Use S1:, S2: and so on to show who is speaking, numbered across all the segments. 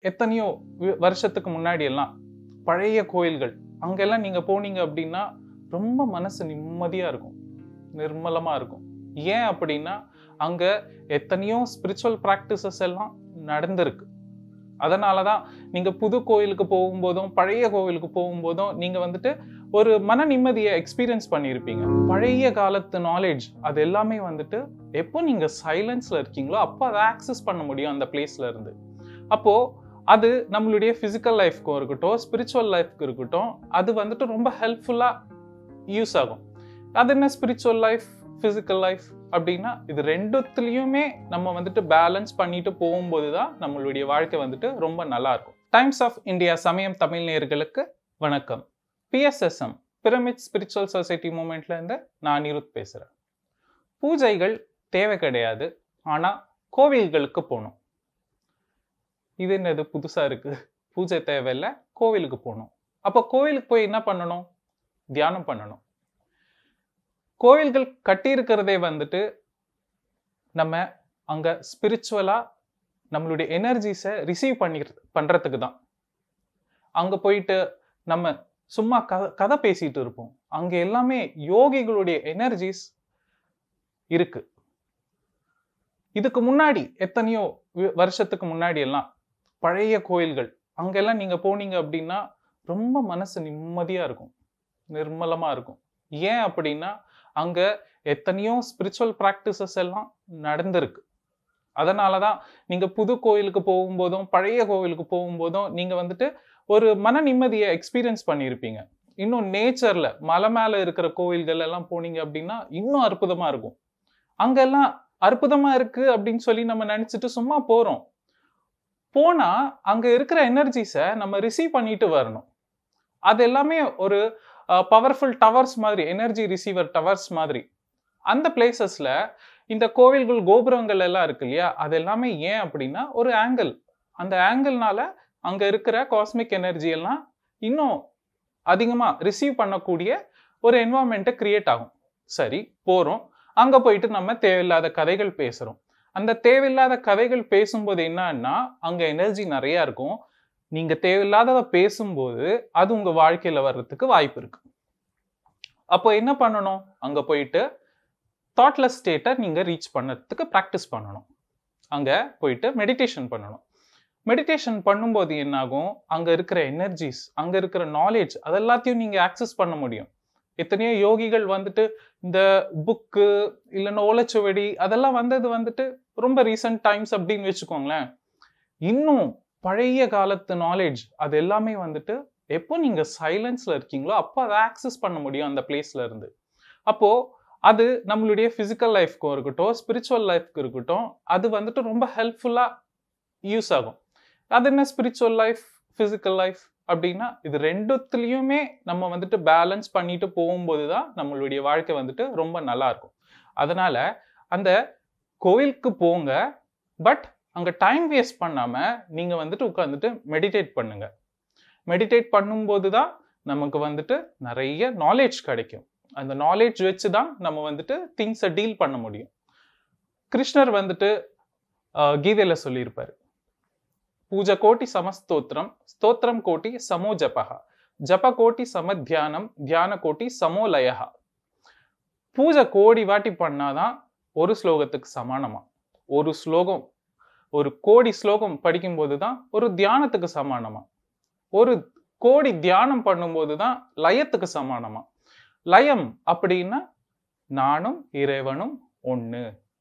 S1: எத்தனையோ வி- வருஷத்துக்கு முன்னாடி எல்லாம் பழைய கோயில்கள் அங்கெல்லாம் நீங்க போனீங்க அப்படின்னா ரொம்ப மனசு நிம்மதியா இருக்கும் நிர்மலமா இருக்கும் ஏன் அப்படின்னா அங்க எத்தனையோ ஸ்பிரிச்சுவல் ப்ராக்டிசஸ் எல்லாம் நடந்திருக்கு அதனால தான் நீங்க புது கோயிலுக்கு போகும்போதும் பழைய கோவிலுக்கு போகும்போதும் நீங்க வந்துட்டு ஒரு மன நிம்மதியை எக்ஸ்பீரியன்ஸ் பண்ணியிருப்பீங்க பழைய காலத்து நாலேஜ் அது எல்லாமே வந்துட்டு எப்போ நீங்க சைலன்ஸ்ல இருக்கீங்களோ அப்போ அதை ஆக்சஸ் பண்ண முடியும் அந்த பிளேஸ்ல இருந்து அப்போ அது நம்மளுடைய ஃபிசிக்கல் லைஃப்க்கும் இருக்கட்டும் ஸ்பிரிச்சுவல் லைஃப்க்கு இருக்கட்டும் அது வந்துட்டு ரொம்ப ஹெல்ப்ஃபுல்லா யூஸ் ஆகும் அது என்ன ஸ்பிரிச்சுவல் லைஃப் ஃபிசிக்கல் லைஃப் அப்படின்னா இது ரெண்டுத்துலயுமே நம்ம வந்துட்டு பேலன்ஸ் பண்ணிட்டு போகும்போது தான் நம்மளுடைய வாழ்க்கை வந்துட்டு ரொம்ப நல்லா இருக்கும் டைம்ஸ் ஆஃப் இந்தியா சமயம் தமிழ் நேயர்களுக்கு வணக்கம் பிஎஸ்எஸ்எம் பிரமிட் ஸ்பிரிச்சுவல் சொசைட்டி மூமெண்ட்ல இருந்து நான் நிருத் பேசுறேன் பூஜைகள் தேவை கிடையாது ஆனா கோவில்களுக்கு போகணும் இது என்னது புதுசா இருக்கு பூஜை தேவையில்லை கோவிலுக்கு போகணும் அப்போ கோவிலுக்கு போய் என்ன பண்ணணும் தியானம் பண்ணணும் கோவில்கள் கட்டியிருக்கிறதே வந்துட்டு நம்ம அங்க ஸ்பிரிச்சுவலா நம்மளுடைய எனர்ஜிஸை ரிசீவ் பண்ணி பண்றதுக்கு தான் அங்க போயிட்டு நம்ம சும்மா கதை கதை பேசிட்டு இருப்போம் அங்க எல்லாமே யோகிகளுடைய எனர்ஜிஸ் இருக்கு இதுக்கு முன்னாடி எத்தனையோ வி- வருஷத்துக்கு முன்னாடி எல்லாம் பழைய கோயில்கள் அங்கெல்லாம் நீங்க போனீங்க அப்படின்னா ரொம்ப மனசு நிம்மதியா இருக்கும் நிர்மலமா இருக்கும் ஏன் அப்படின்னா அங்க எத்தனையோ ஸ்பிரிச்சுவல் ப்ராக்டிசஸ் எல்லாம் நடந்திருக்கு அதனால தான் நீங்க புது கோயிலுக்கு போகும்போதும் பழைய கோயிலுக்கு போகும்போதும் நீங்க வந்துட்டு ஒரு மன நிம்மதியை எக்ஸ்பீரியன்ஸ் பண்ணியிருப்பீங்க இன்னும் நேச்சர்ல மலை மேல இருக்கிற கோயில்கள் எல்லாம் போனீங்க அப்படின்னா இன்னும் அற்புதமா இருக்கும் அங்கெல்லாம் அற்புதமா இருக்கு அப்படின்னு சொல்லி நம்ம நினைச்சிட்டு சும்மா போறோம் போனா அங்க இருக்கிற எனர்ஜிஸை நம்ம ரிசீவ் பண்ணிட்டு வரணும் அது எல்லாமே ஒரு பவர்ஃபுல் டவர்ஸ் மாதிரி எனர்ஜி ரிசீவர் டவர்ஸ் மாதிரி அந்த பிளேசஸ்ல இந்த கோவில்கள் கோபுரங்கள் எல்லாம் இருக்கு இல்லையா அது எல்லாமே ஏன் அப்படின்னா ஒரு ஆங்கிள் அந்த ஆங்கிள்னால அங்க இருக்கிற காஸ்மிக் எனர்ஜி எல்லாம் இன்னும் அதிகமா ரிசீவ் பண்ணக்கூடிய ஒரு என்வாயன்மெண்ட்டை கிரியேட் ஆகும் சரி போறோம் அங்க போயிட்டு நம்ம தேவையில்லாத கதைகள் பேசுறோம் அந்த தேவையில்லாத கதைகள் பேசும்போது என்னன்னா அங்க எனர்ஜி நிறைய இருக்கும் நீங்க தேவையில்லாதத பேசும்போது அது உங்க வாழ்க்கையில வர்றதுக்கு வாய்ப்பு இருக்கு அப்போ என்ன பண்ணணும் அங்க போயிட்டு தாட்லெஸ் ஸ்டேட்டை நீங்க ரீச் பண்ணறதுக்கு ப்ராக்டிஸ் பண்ணணும் அங்க போயிட்டு மெடிடேஷன் பண்ணணும் மெடிடேஷன் பண்ணும்போது என்னாகும் அங்க இருக்கிற எனர்ஜிஸ் அங்க இருக்கிற நாலேஜ் அதெல்லாத்தையும் நீங்க ஆக்சஸ் பண்ண முடியும் எத்தனையோ யோகிகள் வந்துட்டு இந்த புக்கு இல்லைன்னா ஓலைச்சுவடி அதெல்லாம் வந்தது வந்துட்டு ரொம்ப ரீசன்ட் டைம்ஸ் அப்படின்னு வச்சுக்கோங்களேன் இன்னும் பழைய காலத்து நாலேஜ் அது எல்லாமே வந்துட்டு எப்போ நீங்க சைலன்ஸ்ல இருக்கீங்களோ அப்போ அதை ஆக்சஸ் பண்ண முடியும் அந்த பிளேஸ்ல இருந்து அப்போ அது நம்மளுடைய ஃபிசிக்கல் லைஃப்க்கும் இருக்கட்டும் ஸ்பிரிச்சுவல் லைஃப்க்கு இருக்கட்டும் அது வந்துட்டு ரொம்ப ஹெல்ப்ஃபுல்லா யூஸ் ஆகும் அது என்ன ஸ்பிரிச்சுவல் லைஃப் ஃபிசிக்கல் லைஃப் அப்படின்னா இது ரெண்டுத்துலயுமே நம்ம வந்துட்டு பேலன்ஸ் பண்ணிட்டு போகும்போது தான் நம்மளுடைய வாழ்க்கை வந்துட்டு ரொம்ப நல்லா இருக்கும் அதனால அந்த கோயிலுக்கு போங்க பட் அங்க டைம் வேஸ்ட் பண்ணாம நீங்க வந்துட்டு உட்காந்துட்டு மெடிடேட் பண்ணுங்க மெடிடேட் பண்ணும்போது தான் நமக்கு வந்துட்டு நிறைய நாலேஜ் கிடைக்கும் அந்த நாலேஜ் வச்சு தான் நம்ம வந்துட்டு திங்ஸை டீல் பண்ண முடியும் கிருஷ்ணர் வந்துட்டு ஆஹ், கீதையில சொல்லியிருப்பாரு பூஜ கோட்டி சமஸ்தோத்திரம் ஸ்தோத்திரம் கோட்டி சமோ ஜபஹா ஜப கோட்டி சம தியானம் தியான கோட்டி சமோ லயஹா பூஜை கோடி வாட்டி பண்ணாதான் ஒரு ஸ்லோகத்துக்கு சமானமா ஒரு ஸ்லோகம் ஒரு கோடி ஸ்லோகம் படிக்கும்போது தான் ஒரு தியானத்துக்கு சமானமா ஒரு கோடி தியானம் பண்ணும்போது தான் லயத்துக்கு சமானமா லயம் அப்படின்னா நானும் இறைவனும் ஒண்ணு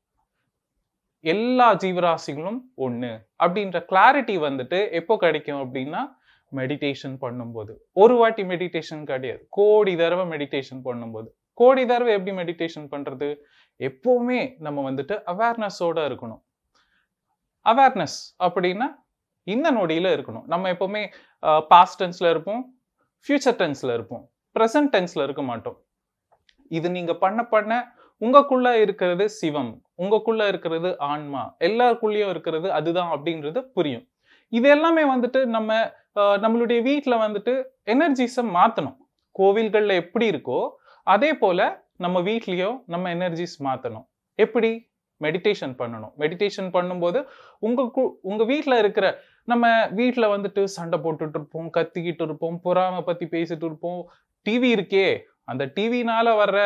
S1: எல்லா ஜீவராசிகளும் ஒண்ணு அப்படின்ற கிளாரிட்டி வந்துட்டு எப்போ கிடைக்கும் அப்படின்னா மெடிடேஷன் பண்ணும்போது ஒரு வாட்டி மெடிடேஷன் கிடையாது கோடி தடவை மெடிடேஷன் பண்ணும்போது கோடி தடவை எப்படி மெடிடேஷன் பண்றது எப்பவுமே நம்ம வந்துட்டு அவேர்னஸோட இருக்கணும் அவேர்னஸ் அப்படின்னா இந்த நொடியில இருக்கணும் நம்ம எப்பவுமே பாஸ்ட் டென்ஸ்ல இருப்போம் ஃபியூச்சர் டென்ஸ்ல இருப்போம் ப்ரெசன்ட் டென்ஸ்ல இருக்க மாட்டோம் இது நீங்க பண்ண பண்ண உங்களுக்குள்ள இருக்கிறது சிவம் உங்களுக்குள்ள இருக்கிறது ஆன்மா எல்லாருக்குள்ளேயும் இருக்கிறது அதுதான் அப்படின்றது புரியும் இது எல்லாமே வந்துட்டு நம்ம அஹ், நம்மளுடைய வீட்டில் வந்துட்டு எனர்ஜிஸை மாற்றணும் கோவில்களில் எப்படி இருக்கோ அதே போல நம்ம வீட்லேயும் நம்ம எனர்ஜிஸ் மாற்றணும் எப்படி மெடிடேஷன் பண்ணணும் மெடிடேஷன் பண்ணும்போது உங்க கு- உங்க வீட்டில் இருக்கிற நம்ம வீட்டில் வந்துட்டு சண்டை போட்டுட்டு இருப்போம் கத்திக்கிட்டு இருப்போம் பொறாமை பத்தி பேசிட்டு இருப்போம் டிவி இருக்கே அந்த டிவினால வர்ற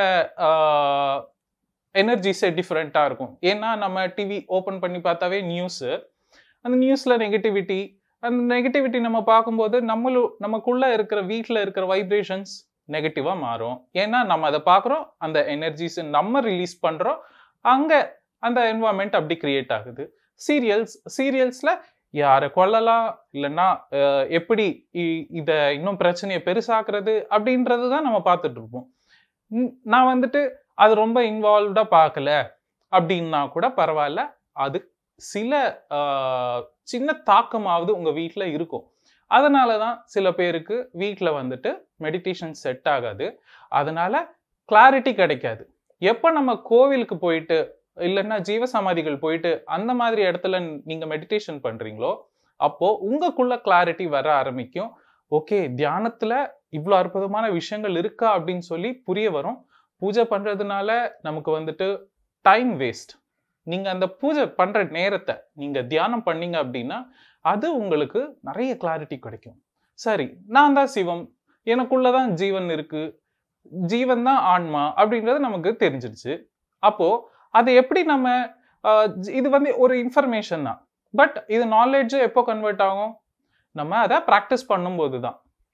S1: எனர்ஜிஸே டிஃப்ரெண்ட்டாக இருக்கும் ஏன்னா நம்ம டிவி ஓப்பன் பண்ணி பார்த்தாவே நியூஸு அந்த நியூஸில் நெகட்டிவிட்டி அந்த நெகட்டிவிட்டி நம்ம பார்க்கும்போது நம்மளும் நமக்குள்ள இருக்கிற வீட்டில் இருக்கிற வைப்ரேஷன்ஸ் நெகட்டிவாக மாறும் ஏன்னா நம்ம அதை பார்க்குறோம் அந்த எனர்ஜிஸ் நம்ம ரிலீஸ் பண்ணுறோம் அங்கே அந்த என்வாயன்மெண்ட் அப்படி கிரியேட் ஆகுது சீரியல்ஸ் சீரியல்ஸில் யாரை கொல்லலாம் இல்லைன்னா அஹ், எப்படி இ- இதை இன்னும் பிரச்சனையை பெருசாக்குறது அப்படின்றது தான் நம்ம பார்த்துட்டு இருப்போம் ம், நான் வந்துட்டு அது ரொம்ப இன்வால்வ்டாக பார்க்கல அப்படின்னா கூட பரவாயில்ல அது சில ஆஹ், சின்ன தாக்கமாவது உங்கள் வீட்டில் இருக்கும் அதனால தான் சில பேருக்கு வீட்டில் வந்துட்டு மெடிடேஷன் செட் ஆகாது அதனால கிளாரிட்டி கிடைக்காது எப்போ நம்ம கோவிலுக்கு போயிட்டு இல்லைன்னா ஜீவசமாதிகள் போயிட்டு அந்த மாதிரி இடத்துல நீங்க மெடிடேஷன் பண்றீங்களோ அப்போ உங்களுக்குள்ள கிளாரிட்டி வர ஆரம்பிக்கும் ஓகே தியானத்துல இவ்வளோ அற்புதமான விஷயங்கள் இருக்கா அப்படின்னு சொல்லி புரிய வரும் பூஜை பண்றதுனால நமக்கு வந்துட்டு டைம் வேஸ்ட் நீங்க அந்த பூஜை பண்ற நேரத்தை நீங்க தியானம் பண்ணீங்க அப்படின்னா அது உங்களுக்கு நிறைய கிளாரிட்டி கிடைக்கும் சரி நான் தான் சிவம் எனக்குள்ளதான் ஜீவன் இருக்கு ஜீவன் தான் ஆன்மா அப்படின்றது நமக்கு தெரிஞ்சிடுச்சு அப்போ அது எப்படி நம்ம ஆஹ், ஜ- இது வந்து ஒரு இன்ஃபர்மேஷன் தான் பட் இது நாலேஜ் எப்போ கன்வெர்ட் ஆகும் நம்ம அதை ப்ராக்டிஸ் பண்ணும்போது தான்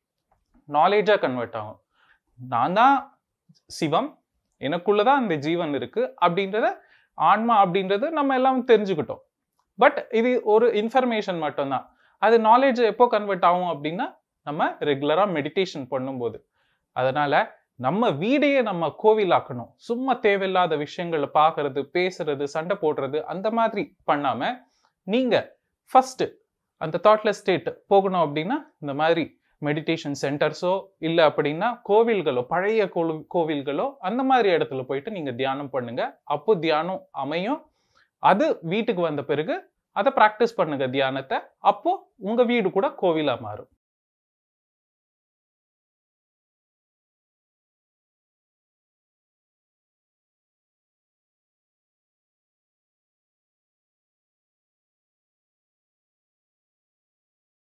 S1: நாலேஜாக கன்வெர்ட் ஆகும் நான் தான் சிவம் எனக்குள்ளதான் அந்த ஜீவன் இருக்கு அப்படின்றத ஆன்மா அப்படின்றது நம்ம எல்லாம் தெரிஞ்சுக்கிட்டோம் பட் இது ஒரு இன்ஃபர்மேஷன் மட்டும்தான் அது நாலேஜ் எப்போ கன்வெர்ட் ஆகும் அப்படின்னா நம்ம ரெகுலராக மெடிடேஷன் பண்ணும்போது அதனால நம்ம வீடையே நம்ம கோவிலாக்கணும் சும்மா தேவையில்லாத விஷயங்களை பார்க்கறது பேசுறது சண்டை போடுறது அந்த மாதிரி பண்ணாம நீங்க ஃபர்ஸ்ட் அந்த தாட்லெஸ் ஸ்டேட் போகணும் அப்படின்னா இந்த மாதிரி மெடிடேஷன் சென்டர்ஸோ இல்லை அப்படின்னா கோவில்களோ பழைய கோவில் கோவில்களோ அந்த மாதிரி இடத்துல போயிட்டு நீங்க தியானம் பண்ணுங்க அப்போ தியானம் அமையும் அது வீட்டுக்கு வந்த பிறகு அதை ப்ராக்டிஸ் பண்ணுங்க தியானத்தை அப்போ உங்க வீடு கூட கோவிலா மாறும்